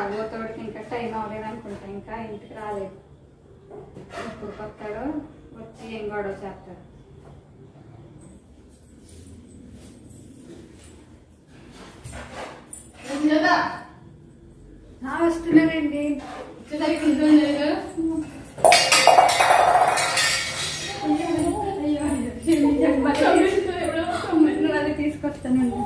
తాగుబోతాడికి ఇంకా టైం అవ్వలేదు అనుకుంటా ఇంకా ఇంటికి రాలేదు ఎప్పుడు కొత్తాడో వచ్చి ఏం గొడవ చేస్తాడు కదా ఆ, వస్తున్నానండి వచ్చేసరికి కొంచెం లేదు అది తీసుకొస్తానండి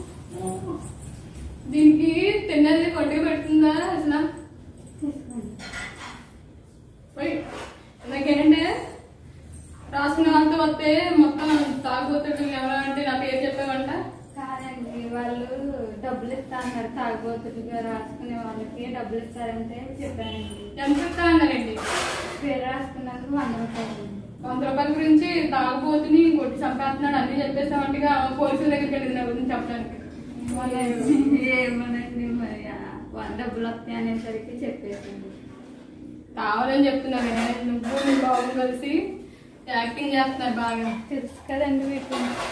దీనికి తిన్నది కొట్టుకు పెడుతుందా అసలు తీసుకోండి పోయి నాకేంటంటే రాసుకున్న వాళ్ళతో వస్తే మొత్తం తాగుబోతుడు ఎవరో అంటే నా పేరు చెప్పామంట కాదండి వాళ్ళు డబ్బులు ఇస్తా అన్నారు తాగుబోతులుగా రాసుకునే వాళ్ళకి డబ్బులు ఇస్తారంటే చెప్పానండి ఎంత ఇస్తా అన్నారండి పేరు రాసుకున్నందుకు వంద రూపాయలు వంద రూపాయల గురించి తాగుబోతుని కొట్టి చంపేస్తున్నాడు అన్ని చెప్పేస్తామంటగా పోలీసుల దగ్గరికి వెళ్ళింది నా గురించి చెప్పడానికి ఏమోనండి మరి ఆ వంద డబ్బులు వస్తాయి అనేసరికి చెప్పేసింది కావాలని చెప్తున్నారు నువ్వు నీ బాబు కలిసి యాక్టింగ్ చేస్తున్నారు బాగా తెలుసు కదండి మీకు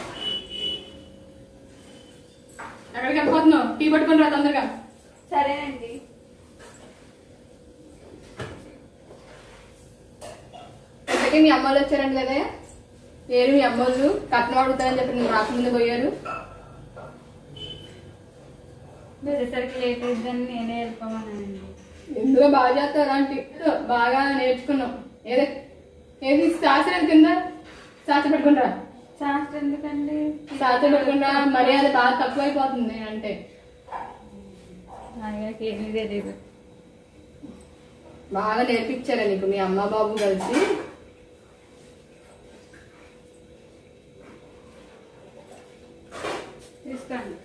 ఎక్కడికి వెళ్ళిపోతున్నావు టీ పట్టుకొని రా తొందరగా సరేనండి ఇంతకీ మీ అమ్మలు వచ్చారంట కదా ఏరు మీ అమ్మోళ్ళు కట్నం అడుగుతారని చెప్పి నువ్వు రాకముందు పోయారు వెళ్ళేసరికి లేట్ అయిద్దని నేనే వెళ్ళిపోమన్నానండి ఎందులో బాగా చేస్తావు అలాంటి బాగా నేర్చుకున్నావు ఏదో ఏది శాస్త్రం కింద శాస్త్రం పెట్టుకుంటా శాస్త్రం ఎందుకండి శాస్త్రం పెట్టుకుంటా మర్యాద బాగా తక్కువైపోతుంది అంటే నాయనకి ఏమీ తెలియదు బాగా నేర్పించారా నీకు మీ అమ్మ బాబు కలిసి తీసుకోండి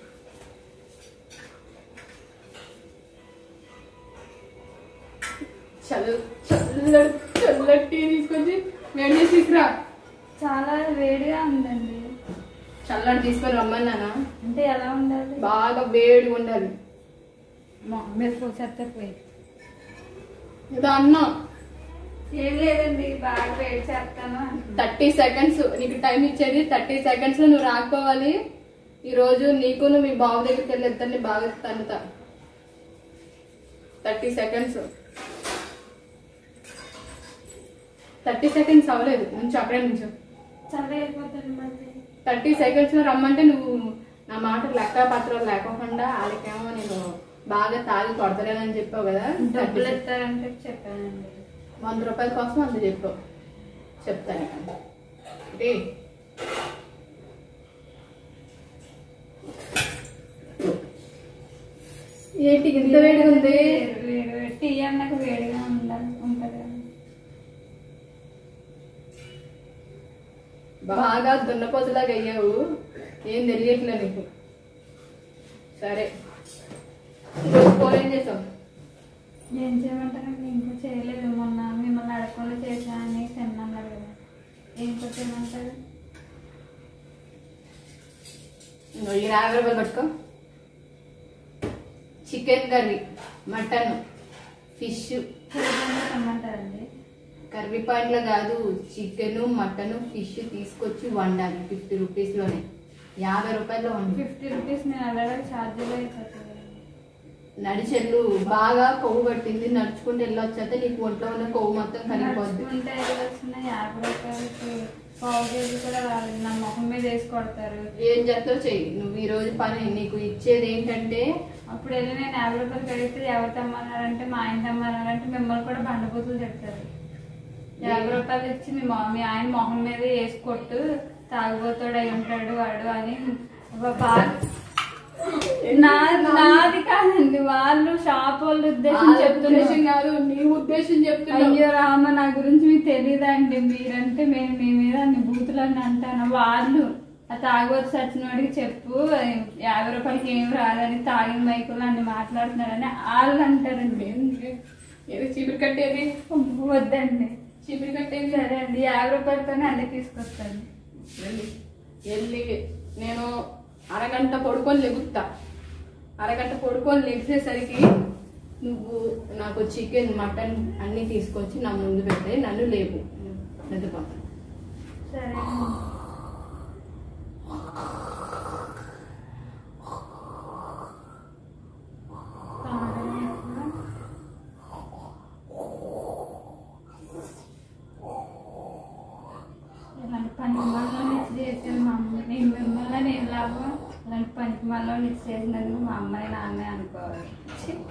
చల్ల చల్ల చల్లటి టీ తీసుకొచ్చి వేడి చేసి తీసుకురా చాలా వేడిగా ఉందండి చల్లటి తీసుకొని రమ్మన్నానా అంటే ఎలా ఉండాలి బాగా వేడిగా ఉండాలి మా- మీరు పోసేస్తారు పోయి ఏదో అన్నం ఏం లేదండి బాగా వేడి చేస్తాను అంటున్నా. థర్టీ సెకండ్స్ నీకు టైం ఇచ్చేది థర్టీ సెకండ్స్ లో నువ్వు రాకపోవాలి ఈ రోజు నీకు నువ్వు మీ బావ దగ్గరికి వెళ్ళి ఇద్దరిని బాగా తన్నుతా థర్టీ సెకండ్స్ థర్టీ సెకండ్స్ అవ్వలేదు నుంచి అక్కడే నుంచో చల్ల అయిపోతుంది మళ్ళీ థర్టీ సెకండ్స్ లో రమ్మంటే నువ్వు నా మాట లెక్క పత్రాలు లేకోకుండా వాళ్ళకేమో నేను బాగా తాగి కొడతలేనని చెప్పావు కదా డబ్బులు ఇస్తారంటే చెప్పానండి వంద రూపాయల కోసం అంత చెప్పావు చెప్తాను ఏ ఏంటి ఇంత వేడిగా ఉంది వేడి వేడి టీ అన్నాక వేడిగా ఉండాలి ఉంటుంది బాగా దున్నపోతులాగా అయ్యావు ఏం తెలియట్లే నీకు సరే ఈరోజు ఫోన్ ఏం చేసావు ఏం చేయమంటారండి ఇంకా చేయలేదు మొన్న మిమ్మల్ని అడగకుండా చేశా అని తిన్నాన్నారు కదా ఏం చేయమంటారు ఇంకో ఈ యాభై రూపాయలు పట్టుకో చికెన్ కర్రీ మటన్ ఫిష్ తిమ్మంటారండి కర్రీ పాయింట్లో కాదు చికెన్ మటన్ ఫిష్ తీసుకొచ్చి వండాలి ఫిఫ్టీ రూపీస్లోనే యాభై రూపాయల్లో వండి ఫిఫ్టీ రూపీస్ నేను అలాగే ఛార్జీలో అయిపోతుంది నడిచెల్లు బాగా కొవ్వు పట్టింది నడుచుకుంటూ వెళ్ళొచ్చైతే నీకు ఒంట్లో ఉన్న కొవ్వు మొత్తం కరిగిపోద్ది నడుచుకుంటే వెళ్ళొచ్చిన యాభై రూపాయలకి పావు కేజీ కూడా రాలేదు నా మొహం మీద వేసి కొడతారు ఏం చేస్తావు చెయ్యి నువ్వు ఈ రోజు పని నీకు ఇచ్చేది ఏంటంటే అప్పుడు వెళ్ళి నేను యాభై రూపాయలు కడిగితే ఎవరు తెమ్మన్నారంటే మా ఆయన తెమ్మన్నారంటే మిమ్మల్ని కూడా బండబూతులు చెప్తారు యాభై రూపాయలు ఇచ్చి మీ మా మీ ఆయన మొహం మీద వేసి కొట్టు తాగుబోతాడు అయి ఉంటాడు వాడు అని ఒక బాగా నా నాది కాదండి వాళ్ళు షాప్ వాళ్ళ ఉద్దేశం వాళ్ళ చెప్తున్నారు ఉద్దేశం కాదు నీ ఉద్దేశం చెప్తున్నావు అయ్యో రామ నా గురించి మీకు తెలియదండి మీరంటే మేము మీ మీద అన్ని బూతులని అంటాను వాళ్ళు ఆ తాగొచ్చి సచిన వాడికి చెప్పు యాభై రూపాయలకి ఏం రాదని తాగిన మైకులు అన్ని మాట్లాడుతున్నారని వాళ్ళు అంటారండి ఏదో చీపురు కట్టేది వద్దండి చీపురు కట్టేది సరే అండి యాభై రూపాయలతోనే అన్ని తీసుకొస్తాను వెళ్ళి వెళ్ళి నేను అరగంట పడుకొని లెగుతా అరగంట పడుకొని లెగిసేసరికి నువ్వు నాకు చికెన్ మటన్ అన్ని తీసుకొచ్చి నా ముందు పెడితే నన్ను లేపు నిద్రపోతాను సరే అండి. తాగడం ఎక్కువ. లాభం ఇలాంటి పనికి మళ్ళీ చేసినందుకు మా అమ్మాయి నాన్నే అనుకోవాలి ఛీ.